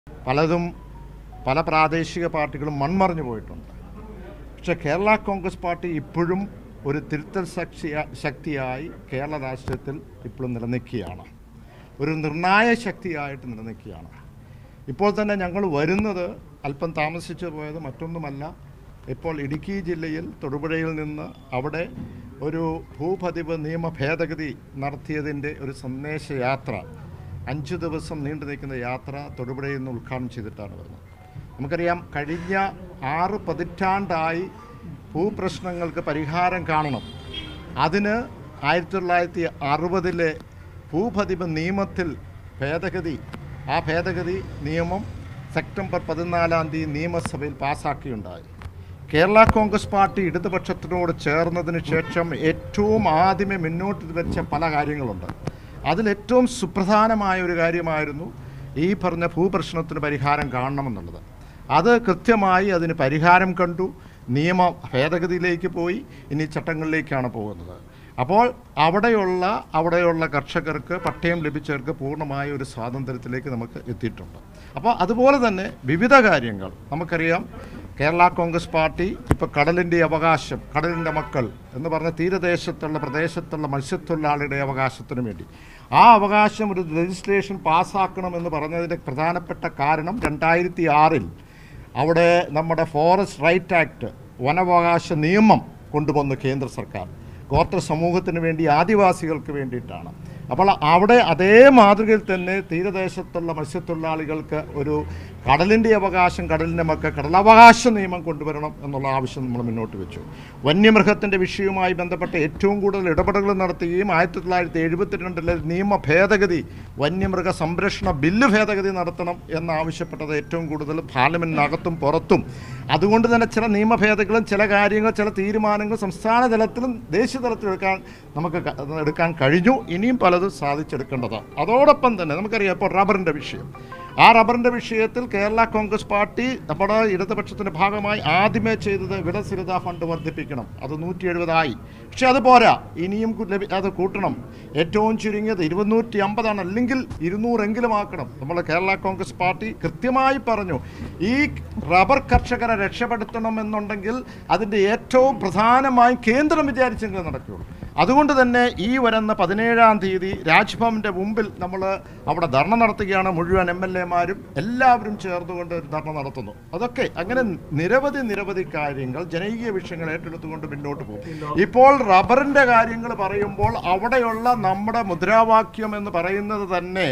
പലതും പല പ്രാദേശിക പാർട്ടികളും മൺമറഞ്ഞു പോയിട്ടുണ്ട് പക്ഷേ കേരള കോൺഗ്രസ് പാർട്ടി ഇപ്പോഴും ഒരു തിരുത്തൽ ശക്തി ശക്തിയായി കേരള രാഷ്ട്രീയത്തിൽ ഇപ്പോഴും നിലനിൽക്കുകയാണ് ഒരു നിർണായക ശക്തിയായിട്ട് നിലനിൽക്കുകയാണ് ഇപ്പോൾ തന്നെ ഞങ്ങൾ വരുന്നത് അല്പം താമസിച്ചു പോയത് മറ്റൊന്നുമല്ല ഇപ്പോൾ ഇടുക്കി ജില്ലയിൽ തൊടുപുഴയിൽ നിന്ന് അവിടെ ഒരു ഭൂപതിവ് നിയമ ഭേദഗതി നടത്തിയതിൻ്റെ ഒരു സന്ദേശയാത്ര അഞ്ച് ദിവസം നീണ്ടു നിൽക്കുന്ന യാത്ര തൊടുപുഴയിൽ നിന്ന് ഉദ്ഘാടനം ചെയ്തിട്ടാണ് വരുന്നത് നമുക്കറിയാം കഴിഞ്ഞ ആറ് പതിറ്റാണ്ടായി ഭൂപ്രശ്നങ്ങൾക്ക് പരിഹാരം കാണണം അതിന് ആയിരത്തി തൊള്ളായിരത്തി അറുപതിലെ ഭൂപതിവ് നിയമത്തിൽ ഭേദഗതി ആ ഭേദഗതി നിയമം സെപ്റ്റംബർ പതിനാലാം തീയതി നിയമസഭയിൽ പാസ്സാക്കിയുണ്ടായി കേരള കോൺഗ്രസ് പാർട്ടി ഇടതുപക്ഷത്തിനോട് ചേർന്നതിന് ശേഷം ഏറ്റവും ആദ്യമേ മുന്നോട്ട് വെച്ച പല കാര്യങ്ങളുണ്ട് അതിലേറ്റവും സുപ്രധാനമായ ഒരു കാര്യമായിരുന്നു ഈ പറഞ്ഞ ഭൂപ്രശ്നത്തിന് പരിഹാരം കാണണമെന്നുള്ളത് അത് കൃത്യമായി അതിന് പരിഹാരം കണ്ടു നിയമ ഭേദഗതിയിലേക്ക് പോയി ഇനി ചട്ടങ്ങളിലേക്കാണ് പോകുന്നത് അപ്പോൾ അവിടെയുള്ള അവിടെയുള്ള കർഷകർക്ക് പട്ടയം ലഭിച്ചവർക്ക് പൂർണ്ണമായ ഒരു സ്വാതന്ത്ര്യത്തിലേക്ക് നമുക്ക് എത്തിയിട്ടുണ്ട് അപ്പോൾ അതുപോലെ തന്നെ വിവിധ കാര്യങ്ങൾ നമുക്കറിയാം കേരള കോൺഗ്രസ് പാർട്ടി ഇപ്പോൾ കടലിൻ്റെ അവകാശം കടലിൻ്റെ മക്കൾ എന്ന് പറഞ്ഞ തീരദേശത്തുള്ള പ്രദേശത്തുള്ള മത്സ്യത്തൊഴിലാളിയുടെ അവകാശത്തിന് വേണ്ടി ആ അവകാശം ഒരു ലെജിസ്ലേഷൻ പാസ്സാക്കണമെന്ന് പറഞ്ഞതിൻ്റെ പ്രധാനപ്പെട്ട കാരണം രണ്ടായിരത്തി ആറിൽ അവിടെ നമ്മുടെ ഫോറസ്റ്റ് റൈറ്റ് ആക്ട് വനാവകാശ നിയമം കൊണ്ടുവന്നു കേന്ദ്ര സർക്കാർ ഗോത്ര സമൂഹത്തിന് വേണ്ടി ആദിവാസികൾക്ക് വേണ്ടിയിട്ടാണ് അപ്പോൾ അവിടെ അതേ മാതൃകയിൽ തന്നെ തീരദേശത്തുള്ള മത്സ്യത്തൊഴിലാളികൾക്ക് ഒരു കടലിൻ്റെ അവകാശം കടലിൻ്റെ മക്കൾ കടലവകാശ നിയമം കൊണ്ടുവരണം എന്നുള്ള ആവശ്യം നമ്മൾ മുന്നോട്ട് വെച്ചു വന്യമൃഗത്തിൻ്റെ വിഷയവുമായി ബന്ധപ്പെട്ട് ഏറ്റവും കൂടുതൽ ഇടപെടലുകൾ നടത്തുകയും ആയിരത്തി തൊള്ളായിരത്തി എഴുപത്തിരണ്ടിലെ നിയമ ഭേദഗതി വന്യമൃഗ സംരക്ഷണ ബില്ല് ഭേദഗതി നടത്തണം എന്നാവശ്യപ്പെട്ടത് ഏറ്റവും കൂടുതൽ പാർലമെൻറ്റിനകത്തും പുറത്തും അതുകൊണ്ട് തന്നെ ചില നിയമ ഭേദഗതികളും ചില കാര്യങ്ങൾ ചില തീരുമാനങ്ങൾ സംസ്ഥാന തലത്തിലും ദേശീയ തലത്തിലും എടുക്കാൻ നമുക്ക് ക- എടുക്കാൻ കഴിഞ്ഞു ഇനിയും പലതും സാധിച്ചെടുക്കേണ്ടതാണ് അതോടൊപ്പം തന്നെ നമുക്കറിയാം ഇപ്പോൾ റബ്ബറിൻ്റെ വിഷയം ആ റബ്ബറിൻ്റെ വിഷയത്തിൽ കേരള കോൺഗ്രസ് പാർട്ടി നമ്മുടെ ഇടതുപക്ഷത്തിൻ്റെ ഭാഗമായി ആദ്യമേ ചെയ്തത് വിടസ്ഥിരതാ ഫണ്ട് വർദ്ധിപ്പിക്കണം അത് നൂറ്റി എഴുപതായി പക്ഷെ അത് പോരാ ഇനിയും കു- ലഭി- അത് കൂട്ടണം ഏറ്റവും ചുരുങ്ങിയത് ഇരുന്നൂറ്റി അമ്പതാണ് അല്ലെങ്കിൽ ഇരുന്നൂറെങ്കിലും ആക്കണം നമ്മൾ കേരള കോൺഗ്രസ് പാർട്ടി കൃത്യമായി പറഞ്ഞു ഈ റബ്ബർ കർഷകരെ രക്ഷപ്പെടുത്തണം എന്നുണ്ടെങ്കിൽ അതിൻ്റെ ഏറ്റവും പ്രധാനമായും കേന്ദ്രം വിചാരിച്ചെങ്കിലും നടക്കുകയുള്ളൂ അതുകൊണ്ട് തന്നെ ഈ വരുന്ന പതിനേഴാം തീയതി രാജ്ഭവൻ്റെ മുമ്പിൽ നമ്മൾ അവിടെ ധർണ നടത്തുകയാണ് മുഴുവൻ എം എൽ എമാരും എല്ലാവരും ചേർന്നുകൊണ്ട് ഒരു ധർണ നടത്തുന്നു അതൊക്കെ അങ്ങനെ നിരവധി നിരവധി കാര്യങ്ങൾ ജനകീയ വിഷയങ്ങൾ ഏറ്റെടുത്തുകൊണ്ട് മുന്നോട്ട് പോകും ഇപ്പോൾ റബ്ബറിൻ്റെ കാര്യങ്ങൾ പറയുമ്പോൾ അവിടെയുള്ള നമ്മുടെ മുദ്രാവാക്യം എന്ന് പറയുന്നത് തന്നെ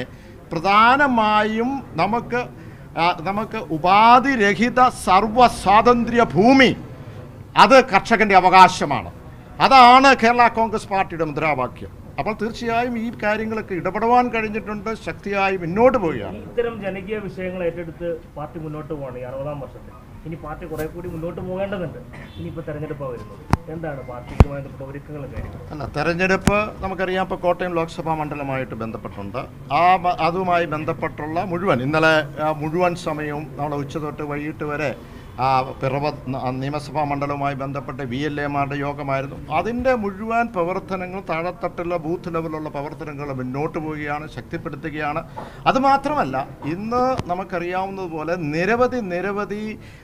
പ്രധാനമായും നമുക്ക് ആ, നമുക്ക് ഉപാധിരഹിത സർവ സ്വാതന്ത്ര്യ ഭൂമി അത് കർഷകന്റെ അവകാശമാണ് അതാണ് കേരള കോൺഗ്രസ് പാർട്ടിയുടെ മുദ്രാവാക്യം അപ്പോൾ തീർച്ചയായും ഈ കാര്യങ്ങളൊക്കെ ഇടപെടുവാൻ കഴിഞ്ഞിട്ടുണ്ട് ശക്തിയായി മുന്നോട്ട് പോവുകയാണ് ഇത്തരം ജനകീയ വിഷയങ്ങൾ ഏറ്റെടുത്ത് പാർട്ടി മുന്നോട്ട് പോകണം ഈ അറുപതാം വർഷത്തിൽ ഇനി പാർട്ടി കുറെ കൂടി മുന്നോട്ട് പോകേണ്ടതുണ്ട് ഇനിയിപ്പോൾ തെരഞ്ഞെടുപ്പാണ് വരുന്നത് എന്താണ് പാർട്ടിക്കുമായി ബന്ധപ്പെട്ട ഒരുക്കങ്ങളും കാര്യങ്ങളും അല്ല തെരഞ്ഞെടുപ്പ് നമുക്കറിയാം ഇപ്പോൾ കോട്ടയം ലോക്സഭാ മണ്ഡലമായിട്ട് ബന്ധപ്പെട്ടുണ്ട് ആ ബ- അതുമായി ബന്ധപ്പെട്ടുള്ള മുഴുവൻ ഇന്നലെ ആ, മുഴുവൻ സമയവും നമ്മൾ ഉച്ച തൊട്ട് വൈകിട്ട് വരെ ആ പിറവ ന- നിയമസഭാ മണ്ഡലവുമായി ബന്ധപ്പെട്ട് വി എൽ എമാരുടെ യോഗമായിരുന്നു അതിൻ്റെ മുഴുവൻ പ്രവർത്തനങ്ങൾ താഴെത്തട്ടിലുള്ള ബൂത്ത് ലെവലുള്ള പ്രവർത്തനങ്ങൾ മുന്നോട്ട് പോവുകയാണ് ശക്തിപ്പെടുത്തുകയാണ് അതുമാത്രമല്ല ഇന്ന് നമുക്കറിയാവുന്നതുപോലെ നിരവധി നിരവധി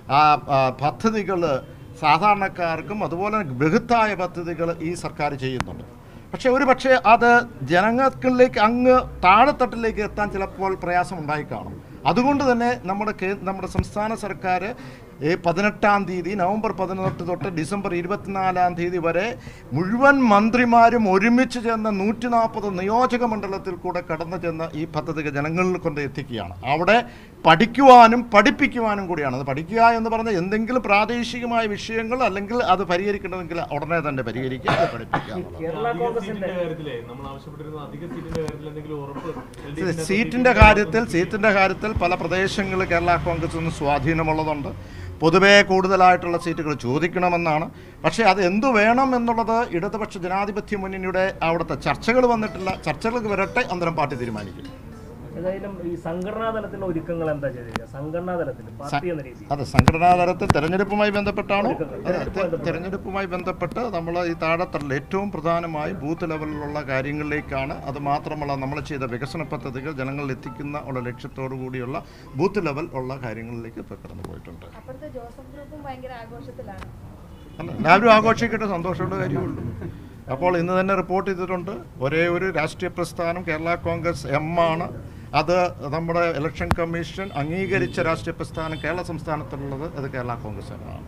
പദ്ധതികൾ സാധാരണക്കാർക്കും അതുപോലെ ബൃഹത്തായ പദ്ധതികൾ ഈ സർക്കാർ ചെയ്യുന്നുണ്ട് പക്ഷേ ഒരു പക്ഷേ അത് ജനങ്ങളിലേക്ക് അങ്ങ് താഴെത്തട്ടിലേക്ക് എത്താൻ ചിലപ്പോൾ പ്രയാസം ഉണ്ടായി കാണും അതുകൊണ്ട് തന്നെ നമ്മുടെ കേ നമ്മുടെ സംസ്ഥാന സർക്കാർ ഈ പതിനെട്ടാം തീയതി നവംബർ പതിനെട്ട് തൊട്ട് ഡിസംബർ ഇരുപത്തിനാലാം തീയതി വരെ മുഴുവൻ മന്ത്രിമാരും ഒരുമിച്ച് ചെന്ന് നൂറ്റി നാൽപ്പത് നിയോജക മണ്ഡലത്തിൽ കൂടെ കടന്നു ചെന്ന് ഈ പദ്ധതികൾ ജനങ്ങളിൽ കൊണ്ട് എത്തിക്കുകയാണ് അവിടെ പഠിക്കുവാനും പഠിപ്പിക്കുവാനും കൂടിയാണ് അത് പഠിക്കുക എന്ന് പറഞ്ഞാൽ എന്തെങ്കിലും പ്രാദേശികമായ വിഷയങ്ങൾ അല്ലെങ്കിൽ അത് പരിഹരിക്കണമെങ്കിൽ ഉടനെ തന്നെ പരിഹരിക്കുക അത് പഠിപ്പിക്കുക എന്നുള്ളത്. കേരള കോൺഗ്രസിന്റെ സീറ്റിന്റെ കാര്യത്തിലേ നമ്മൾ ആവശ്യപ്പെട്ടിരുന്ന അധിക സീറ്റിന്റെ കാര്യത്തിൽ എന്തെങ്കിലും ഉറപ്പ് LDF ന്റെ സീറ്റിന്റെ കാര്യത്തിൽ സീറ്റിന്റെ കാര്യത്തിൽ പല പ്രദേശങ്ങളിൽ കേരള കോൺഗ്രസിന് സ്വാധീനമുള്ളതുണ്ട് പൊതുവേ കൂടുതലായിട്ടുള്ള സീറ്റുകൾ ചോദിക്കണമെന്നാണ് പക്ഷേ അത് എന്തു വേണം എന്നുള്ളത് ഇടതുപക്ഷ ജനാധിപത്യ മുന്നണിയുടെ അവിടുത്തെ ചർച്ചകൾ വന്നിട്ടില്ല ചർച്ചകൾക്ക് വരട്ടെ അന്തരം പാർട്ടി തീരുമാനിക്കും ഏതായാലും ഈ സംഘടനാ തലത്തിലുള്ള ഒരുക്കങ്ങൾ എന്താ ചെയ്തിരിക്കുക സംഘടനാ തലത്തിൽ പാർട്ടി എന്ന രീതിയിൽ അത് സംഘടനാ തലത്തിൽ തെരഞ്ഞെടുപ്പുമായി ബന്ധപ്പെട്ടാണോ ഒരുക്കങ്ങൾ. അതെ, തെ- തെരഞ്ഞെടുപ്പുമായി ബന്ധപ്പെട്ട് നമ്മൾ ഈ താഴെത്തട്ടിൽ ഏറ്റവും പ്രധാനമായി ബൂത്ത് ലെവലിലുള്ള കാര്യങ്ങളിലേക്കാണ് അത് മാത്രമല്ല നമ്മൾ ചെയ്ത വികസന പദ്ധതികൾ ജനങ്ങളിൽ എത്തിക്കുന്ന ഉള്ള ലക്ഷ്യത്തോടു കൂടിയുള്ള ബൂത്ത് ലെവൽ ഉള്ള കാര്യങ്ങളിലേക്ക് ഇപ്പോൾ കടന്നു പോയിട്ടുണ്ട് അപ്പുറത്തെ ജോസഫ് ഗ്രൂപ്പും ഭയങ്കര ആഘോഷത്തിലാണ് അല്ല എല്ലാവരും ആഘോഷിക്കട്ടെ സന്തോഷമുള്ള കാര്യമുള്ളൂ അപ്പോൾ ഇന്ന് തന്നെ റിപ്പോർട്ട് ചെയ്തിട്ടുണ്ട് ഒരേ ഒരു രാഷ്ട്രീയ പ്രസ്ഥാനം കേരള കോൺഗ്രസ് എം ആണ് അത് നമ്മുടെ ഇലക്ഷൻ കമ്മീഷൻ അംഗീകരിച്ച രാഷ്ട്രീയ പ്രസ്ഥാനം കേരള സംസ്ഥാനത്തുള്ളത് അത് കേരള കോൺഗ്രസ് എം ആണ്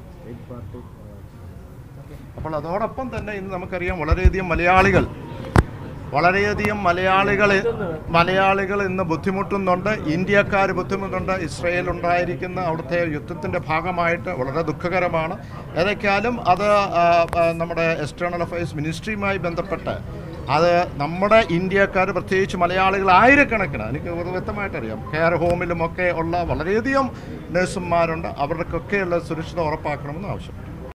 അപ്പോൾ അതോടൊപ്പം തന്നെ ഇന്ന് നമുക്കറിയാം വളരെയധികം മലയാളികൾ വളരെയധികം മലയാളികൾ മലയാളികൾ ഇന്ന് ബുദ്ധിമുട്ടുന്നുണ്ട് ഇന്ത്യക്കാർ ബുദ്ധിമുട്ടുണ്ട് ഇസ്രയേൽ ഉണ്ടായിരിക്കുന്ന അവിടുത്തെ യുദ്ധത്തിൻ്റെ ഭാഗമായിട്ട് വളരെ ദുഃഖകരമാണ് ഏതൊക്കെയാലും അത് ആ, ആ, നമ്മുടെ എക്സ്റ്റേണൽ അഫയേഴ്സ് മിനിസ്ട്രിയുമായി ബന്ധപ്പെട്ട് അത് നമ്മുടെ ഇന്ത്യക്കാർ പ്രത്യേകിച്ച് മലയാളികൾ ആയിരക്കണക്കിന് എനിക്ക് ഒരു വ്യക്തമായിട്ട് അറിയാം കെയർ ഹോമിലുമൊക്കെ ഉള്ള വളരെയധികം നഴ്സുമാരുണ്ട് അവർക്കൊക്കെയുള്ള സുരക്ഷിത ഉറപ്പാക്കണമെന്ന് ആവശ്യപ്പെട്ടു